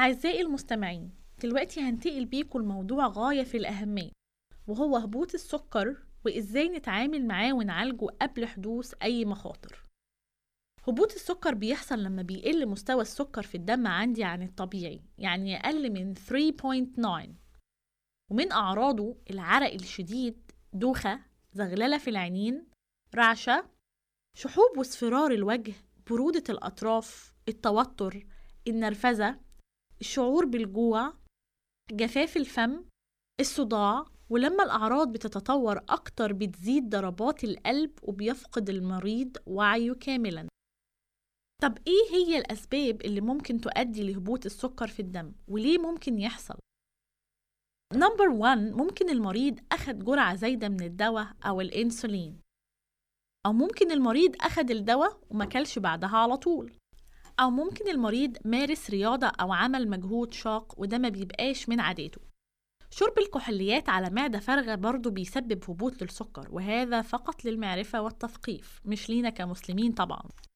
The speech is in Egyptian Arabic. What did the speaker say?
أعزائي المستمعين دلوقتي هنتقل بيكم الموضوع غاية في الأهمية وهو هبوط السكر وإزاي نتعامل معاه ونعالجه قبل حدوث أي مخاطر هبوط السكر بيحصل لما بيقل مستوى السكر في الدم عندي عن الطبيعي يعني أقل من 3.9 ومن أعراضه العرق الشديد دوخة زغللة في العينين رعشة شحوب واصفرار الوجه برودة الأطراف التوتر النرفزة الشعور بالجوع جفاف الفم الصداع ولما الأعراض بتتطور أكتر بتزيد ضربات القلب وبيفقد المريض وعيه كاملا طب إيه هي الأسباب اللي ممكن تؤدي لهبوط السكر في الدم وليه ممكن يحصل؟ نمبر 1 ممكن المريض أخد جرعة زايدة من الدواء أو الإنسولين أو ممكن المريض أخد الدواء وما كلش بعدها على طول أو ممكن المريض مارس رياضة أو عمل مجهود شاق وده ما بيبقاش من عاداته شرب الكحوليات على معدة فارغة برضه بيسبب هبوط للسكر وهذا فقط للمعرفة والتثقيف مش لينا كمسلمين طبعا